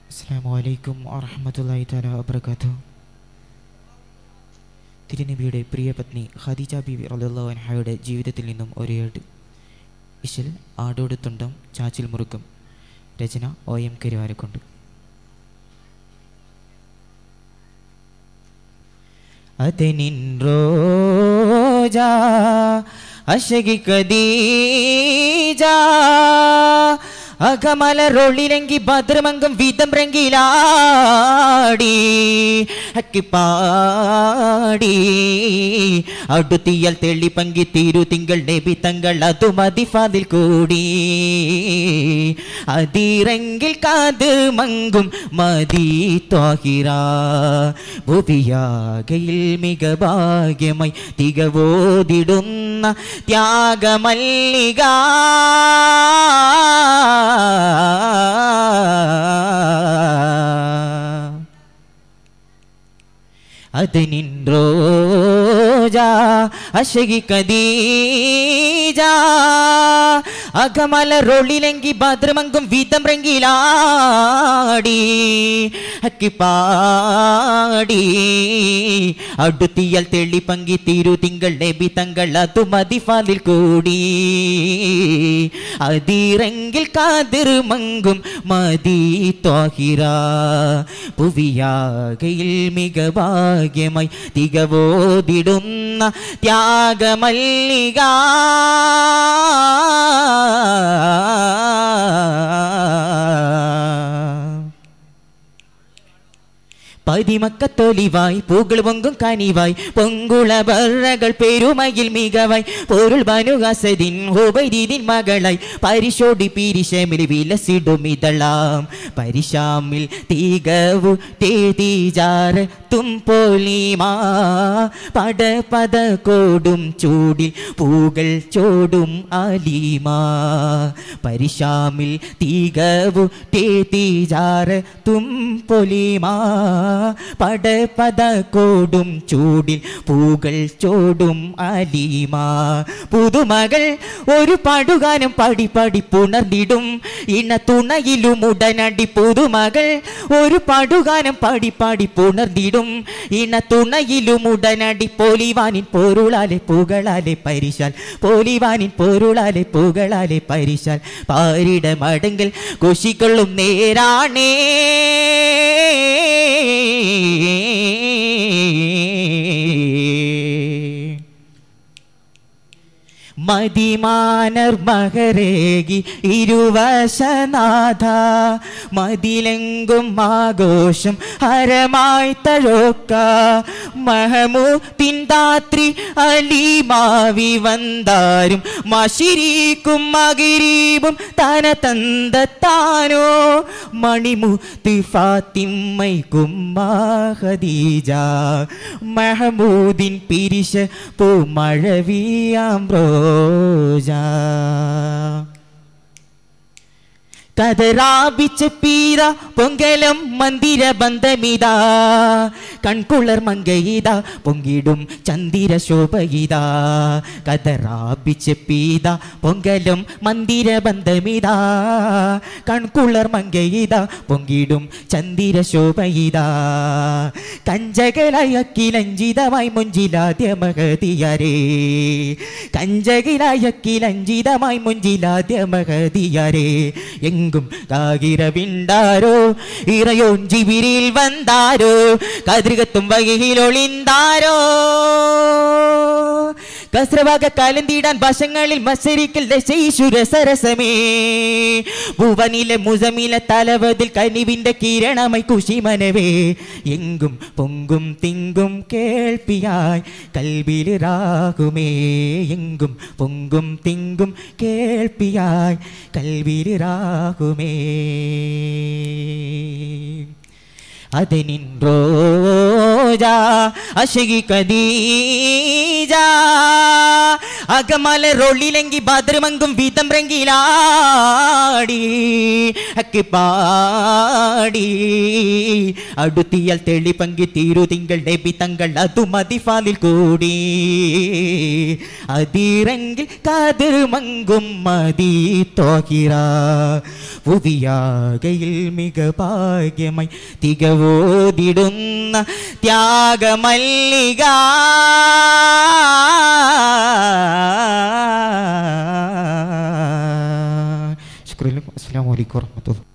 അസ്സാം വലൈക്കും വറഹമത്തല്ലാഹി തല വബർക്കാത്തു തിരുനബിയുടെ പ്രിയ പത്നി ഖദീജ ബിബി റളിയല്ലാഹു അൻഹയുടെ ജീവിതത്തിൽ നിന്നും ഒരേട് ഇശൽ ആടോട് തുണ്ടം ചാച്ചിൽ മുറുക്കം രചന ഒ എം കരുവാരക്കൊണ്ട് അതിനിൻ റോജ അശകി കദീജ അകമലറൊള്ളിലെങ്കി ഭദ്രമംഗം വീതം രംഗിലാടി അക്കിപ്പാടി അടുത്തിയൽ തെള്ളി പങ്കി തീരു തിങ്കൾ നബി തങ്ങൾ അതു മതിഫാതിൽ കൂടി അതിരങ്കിൽ കാത് മങ്കും മതി ത്വാഹിറ ഭുവിയാകയിൽ മിക ഭാഗ്യമായി തികവോതിടുന്ന ത്യാഗമല്ലിക അത് നിൻറോജ അശകി കദീജ അകമലറൊള്ളിലെങ്കി ഭദ്രമങ്കും വീതം രംഗിലാടി അക്കിപ്പാടി അടുത്തിയൽ തെള്ളി പങ്കി തീരു തിങ്കൾ നബി തങ്ങൾ അതു മതിഫാലിൽ കൂടി അതിറെങ്കിൽ കാതിർ മങ്കും മതി ത്വാഹിറ പുവിയാകയിൽ മിക ഭാഗ്യമായി തികവോതിടുന്ന ത്യാഗമല്ലിക പതിമക്കത്തൊലിവായി പൂകൾ പൊങ്കും കനിവായി പൊങ്കുള ബറകൾ പെരുമയിൽ മികവായി പൊരുൾ ബനുഗസദിൻ ഹുബൈദീദിൻ മകളായി പരിശോടി പിരിശമിൽ വിലസിടും ഇതളാം പരിശാമിൽ തീകവു തേതീജാറ തുംപോലിമാ പട പദ കോടും ചൂടിൽ പൂകൾ ചോടും അലീമാ പരിശാമിൽ തീകവു തേതീജാറ തുംപൊലിമാ പട പദ കോടും ചൂടിൽ പൂകൾ ചോടും അലീമാ പുതുമകൾ ഒരു പടുകാനം പടി പടി പുണർന്നിടും ഇണ തുണയിലും ഉടനടി പുതുമകൾ ഒരു പടുകാനം പടി പാടി പുണർന്നിടും ഇണ തുണയിലും ഉടനടി പോലിവാനിൻ പൊരുളാലെ പുകളാലെ പരിശാൽ പോലിവാനിൻ പൊരുളാലെ പുകളാലെ പരിശാൽ പാരിട മടങ്കൽ കുശിക്കൊള്ളും നേരാണേ മതിമാനർ മകരേകി ഇരുവശനാഥ മതിലെങ്കും ആഘോഷം ഹരമായി തഴോക്ക മഹമൂത്തിൻ താത്രി അലിമാവി വந்தாരും മഷിരീക്കും മകിരീബും തന തന്തത്താനോ മണിമുത്ത് ഫാത്തിമ്മയ്ക്കും ഖദീജ മഹമൂദിൻ പിരിശ പൂമഴവിയാം റോജ കതറാപിച്ച പീത പൊങ്കലം മന്ദിര ബന്ധമിതാ കൺകുളർ മങ്കയിത പൊങ്കിടും ചന്ദിര ശോഭയിതാ കതറാപിച്ച പീത പൊങ്കലം മന്ദിര ബന്ധമിതാ കൺകുളർ മങ്കയിത പൊങ്കിടും ചന്ദിര ശോഭയിതാ കഞ്ചകലായ കിലഞ്ചിതമായി മുഞ്ചിലാദ്യ മഹതിയരേ കഞ്ചകിലായ കിലഞ്ചിതമായി മുഞ്ചിലാദ്യ മഹതിയരേ എങ്കും കാകിരവിണ്ടാരോ ഇറയോൻ ജിബിരിൽ വந்தாരോ കതിർകത്തും വകയിൽ ഒളിന്താരോ കസ്രവാക കാലന്തിടാൻ വശങ്ങളിൽ മത്സരിക്കൽ ദശീശുര സരസമേ ഭുവനിലെ മുസമിലെ തലവതിൽ കനിവിന്റെ കിരണമായി കുശിമനവേ എങ്കും പൊങ്കും തിങ്കും കേൾപ്പിയായി കൽവിൽ രാകുമേ എങ്കും പൊങ്കും തിങ്കും കേൾപ്പിയായി കൽവിൽ രാകുമേ അതനിൻ റോജ അശകി കദീജ അകമല റൊള്ളിലെങ്കി ഭദ്രമങ്കും വീതം റെങ്കിലാടി അക്കി പാടി അടുത്തിയാൽ തെളിപങ്കി തീരു തിങ്കൾ നബി തങ്ങൾ അതു മതിഫാലിൽ കൂടി അതിരെങ്കിൽ കതിർ മങ്കും മതി തോഹിറ പുതിയാകയിൽ മിക ഭാഗ്യമായി തികവോതിടുന്ന ത്യാഗമല്ലിക ശുക്രലും അസ്സാം വലൈക്കും വർഹമത്തുള്ള